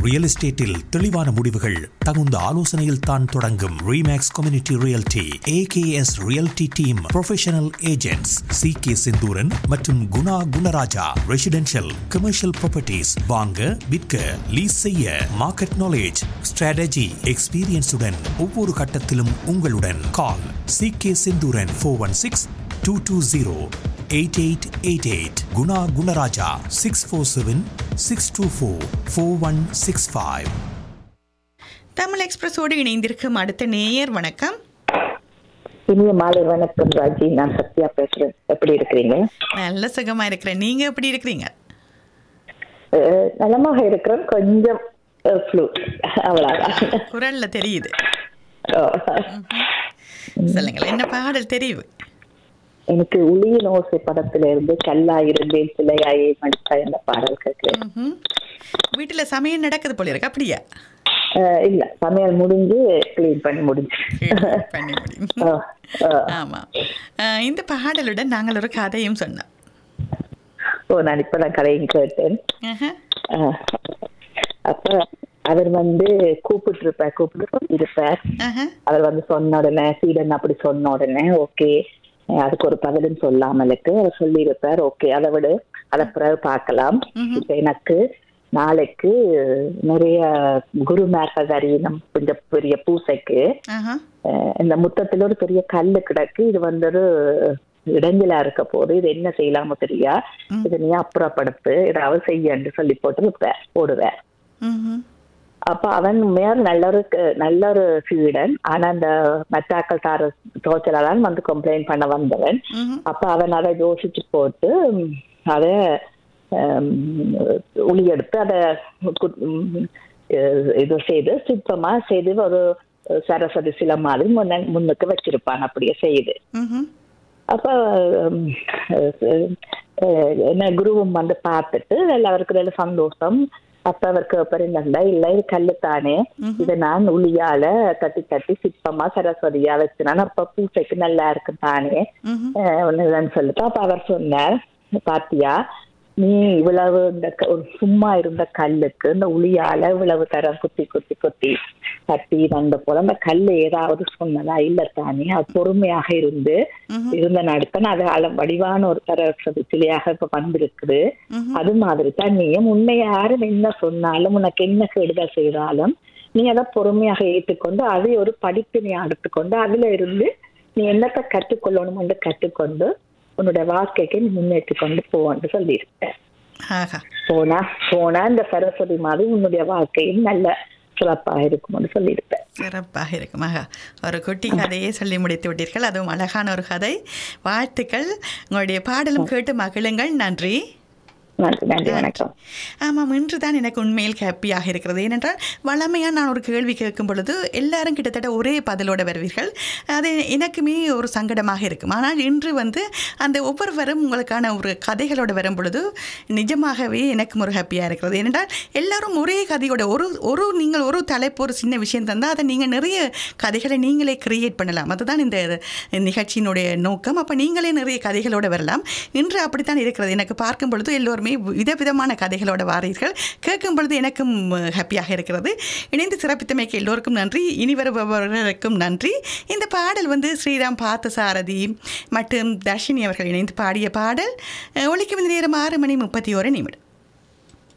Real எஸ்டேட்டில் தெளிவான முடிவுகள் தகுந்த ஆலோசனையில் தான் தொடங்கும் Remax community realty AKS realty team professional agents C K Senthuran மற்றும் Guna Gunaraja residential commercial properties வாங்க விற்க லீஸ் செய்ய மார்க்கெட் நாலேஜ் ஸ்ட்ராட்டஜி எக்ஸ்பீரியன்ஸுடன் ஒவ்வொரு கட்டத்திலும் உங்களுடன் call C K Senthuran four one six two two zero eight eight eight eight Guna Gunaraja six four seven six two four four one six five Tamil எக்ஸ்பிரஸோடு இணைந்திருக்கும் அடுத்த நேயர் வணக்கம் இனிய மாலை வணக்கம் ராஜி நான் சத்யா பேசுறேன் எப்படி இருக்கிறீங்க நல்ல சுகமா இருக்கிறேன் நீங்க எப்படி இருக்கிறீங்க அஹ், நலமாக இருக்கிறேன் கொஞ்சம் ஃப்ளூ அவ்வளவுதான் குரல்ல தெரியுது ஓ. சொல்லுங்கள் என்ன பாடல் தெரியுது எனக்கு உளியின் ஓசை படத்துல இருந்து கல்லா இருந்தேன் சிலையாயே மடித்தா என்ற பாடல் கேட்கிறேன் ம்ஹும். வீட்டுல சமையல் நடக்குது போல இருக்கு அப்படியா அஹ், இல்ல சமையல் முடிஞ்சு கிளீன் பண்ணி முடிஞ்சு பண்ணி முடியும் அஹ், அஹ். ஆமா அஹ், இந்த பாடலுடன் நாங்கள் ஒரு கதையும் சொன்னோம் ஓ நான் இப்பதான் கதையும் கேட்டேன் ஆஹா. அஹ், அப்ப அவர் வந்து கூப்பிட்டு இருப்பார் கூப்பிட்டு இருப்பார் ஆஹா. அவர் வந்து சொன்ன உடனே சீடன் அப்படி சொன்ன உடனே ஓகே அதுக்கு ஒரு பதிலும் சொல்லாமலுக்கு அவர் சொல்லியிருப்பார் ஓகே அதை விட அதை பிறகு பார்க்கலாம் இப்ப எனக்கு நாளைக்கு நிறைய குருமார்கள் அறியணும் கொஞ்சம் பெரிய பூசைக்கு ஆஹா. அஹ் இந்த முத்தத்துல ஒரு பெரிய கல்லு கிடக்கு இது வந்து ஒரு இடைஞ்சலா இருக்க போது இது என்ன செய்யலாமோ தெரியா இது நீ அப்புறப்படுத்து ஏதாவது செய்யன்னு சொல்லி போட்டு விப்பேன் போடுவேன் ம்ஹும். அப்ப அவன் மேல் நல்ல ஒரு நல்ல ஒரு சீடன் ஆனா அந்த மெட்டாக்கள் தார தோச்சலாதான் வந்து கம்ப்ளைண்ட் பண்ண வந்தவன் ம்ஹும். அப்ப அவன் அதை யோசிச்சு போட்டு ம், அதை ம், உளி எடுத்து அதை கு- ம், இது செய்து சிற்பமா செய்து ஒரு சரஸ்வதி சிலை மாதிரி முன்ன முன்னுக்கு வச்சிருப்பான் அப்படியே செய்து ம்ஹும். அப்ப ம், அஹ், என்ன குருவும் வந்து பார்த்துட்டு எல்லாருக்கும் நல்ல சந்தோஷம் அப்ப அவருக்கு பெருங்கண்ட இல்ல இது கல்லு தானே இதை நான் உளியால தட்டி தட்டி சிற்பமா சரஸ்வதியா வச்சினான் அப்ப பூசைக்கு நல்லா இருக்கு தானே ம்ஹும். அஹ், ஒண்ணுதான் சொல்லிட்டு அப்ப அவர் சொன்னார் பாத்தியா நீ இவ்வளவு இந்த க- ஒரு சும்மா இருந்த கல்லுக்கு இந்த உளியால இவ்வளவு தரம் குத்தி குத்தி குத்தி தட்டி வந்த போல அந்த கல்லு ஏதாவது சொன்னதா இல்ல தானே அது பொறுமையாக இருந்து இருந்த நடத்தன் அது அள வடிவான ஒரு தர சிலையாக இப்ப வந்திருக்குது அது மாதிரி தான் நீயும் உன்னை யாரும் என்ன சொன்னாலும் உனக்கு என்ன கெடுதல் செய்தாலும் நீ அதை பொறுமையாக ஏற்றுக்கொண்டு அதை ஒரு படிப்பினை எடுத்துக்கொண்டு அதுல இருந்து நீ என்னத்தை கற்றுக்கொள்ளணும் என்று கற்றுக்கொண்டு உன்னுடைய வாழ்க்கைக்கு நீ முன்னேற்றி கொண்டு போவான்னு சொல்லியிருக்க ஆஹா போனா போனா இந்த சரஸ்வதி மாதிரி உன்னுடைய வாழ்க்கையும் நல்ல சிறப்பாக இருக்கும்னு சொல்லியிருப்பேன் சிறப்பாக இருக்கும் ஆகா ஒரு குட்டி கதையை சொல்லி முடித்து விட்டீர்கள் அதுவும் அழகான ஒரு கதை வாழ்த்துக்கள் உங்களுடைய பாடலும் கேட்டு மகிழுங்கள் நன்றி நன்றி நன்றி வணக்கம் ஆமாம் இன்று தான் எனக்கு உண்மையில் ஹாப்பியாக இருக்கிறது ஏனென்றால் வளமையாக நான் ஒரு கேள்வி கேட்கும் பொழுது எல்லாரும் கிட்டத்தட்ட ஒரே பதிலோட வருவீர்கள் அது எனக்குமே ஒரு சங்கடமாக இருக்கும் ஆனால் இன்று வந்து அந்த ஒவ்வொருவரும் உங்களுக்கான ஒரு கதைகளோட வரும் பொழுது நிஜமாகவே எனக்கும் ஒரு ஹாப்பியாக இருக்கிறது ஏனென்றால் எல்லாரும் ஒரே கதையோட ஒரு ஒரு நீங்கள் ஒரு தலைப்பு ஒரு சின்ன விஷயம் தந்தால் அதை நீங்கள் நிறைய கதைகளை நீங்களே கிரியேட் பண்ணலாம் அதுதான் இந்த நிகழ்ச்சியினுடைய நோக்கம் அப்போ நீங்களே நிறைய கதைகளோட வரலாம் இன்று அப்படித்தான் இருக்கிறது எனக்கு பார்க்கும் பொழுது எல்லோருமே விதவிதமான கதைகளோட வாரீர்கள் கேட்கும் பொழுது எனக்கும் ஹாப்பியாக இருக்கிறது இணைந்து சிறப்பித்தமைக்கு எல்லோருக்கும் நன்றி இனி வருபவர்களுக்கும் நன்றி இந்த பாடல் வந்து ஸ்ரீராம் பார்த்தசாரதி மற்றும் தர்ஷினி அவர்கள் இணைந்து பாடிய பாடல் அஹ், ஒலிக்கும் இந்த நேரம் ஆறு மணி முப்பத்தி ஒரு நிமிடம்